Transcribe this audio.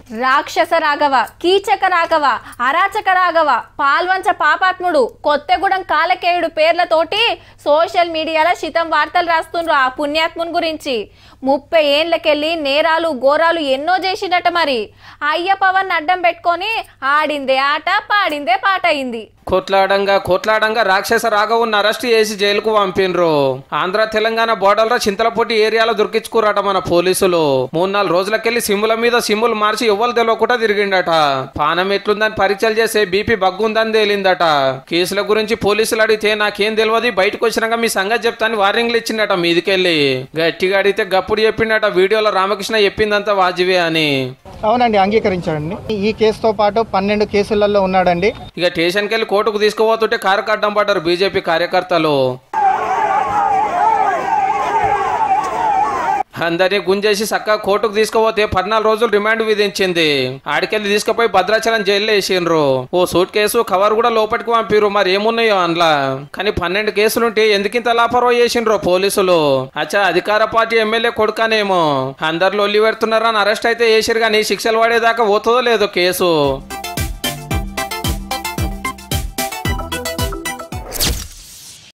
రాక్షస రాఘవ కీచక రాఘవ అరాచక రాఘవ పాల్వంచ పాపాత్ముడు కొత్తగూడెం కాలకేయుడు పేర్లతోటి సోషల్ మీడియాలో శితం వార్తలు రాస్తుండ్రు ఆ పుణ్యాత్ముని గురించి ముప్పై ఏండ్లకెళ్ళి నేరాలు ఘోరాలు ఎన్నో చేసిండట మరి అయ్య పవన్ అడ్డం పెట్టుకొని ఆడిందే ఆట పాడిందే పాట అయింది కొట్లాడంగా కొట్లాడంగా రాక్షస రాఘవుని అరెస్ట్ చేసి జైలుకు పంపిండ్రు ఆంధ్ర తెలంగాణ బోర్డర్లో చింతలపొట్టి ఏరియాలో దొరికించుకురాట మన పోలీసులు మూడు నాలుగు రోజులకెళ్లి సిమ్ముల మీద సిమ్ములు మార్చి ఎవ్వరు తెలియకుండా తిరిగిండట పానం ఎట్లుందని పరీక్షలు చేసే బీపీ బగ్గుందని తేలిందట కేసుల గురించి పోలీసులు అడిగితే నాకేం తెలియదు బయటకు వచ్చినాక మీ సంగతి చెప్తాను వార్నింగ్లు ఇచ్చిండట మీదికెళ్ళి గట్టిగా అడిగితే గప్పుడు చెప్పిండట వీడియోలో రామకృష్ణ చెప్పిందంతా వాజివే అని అవునండి అంగీకరించాడండి ఈ కేసుతో పాటు పన్నెండు కేసులలో ఉన్నాడండి ఇక స్టేషన్కి వెళ్ళి కోర్టుకు తీసుకుపోతుంటే కారు కడ్డం పడ్డారు బీజేపీ కార్యకర్తలు అందరినీ గుంజేసి చక్కగా కోర్టుకు తీసుకుపోతే పద్నాలుగు రోజులు రిమాండ్ విధించింది ఆడికెళ్ళి తీసుకుపోయి భద్రాచలం జైల్లో వేసిండ్రు ఓ సూట్ కేసు కవర్ కూడా లోపలికి పంపిరు మరి ఏమున్నాయో అందులో కానీ పన్నెండు కేసులుంటే ఎందుకింత లాపర్వా చేసిండ్రో పోలీసులు అచ్చా అధికార పార్టీ ఎమ్మెల్యే కొడుకానేమో అందరు లొల్లి పెడుతున్నారని అరెస్ట్ అయితే చేసిరు కానీ శిక్షలు పడేదాకా పోతుందో లేదో కేసు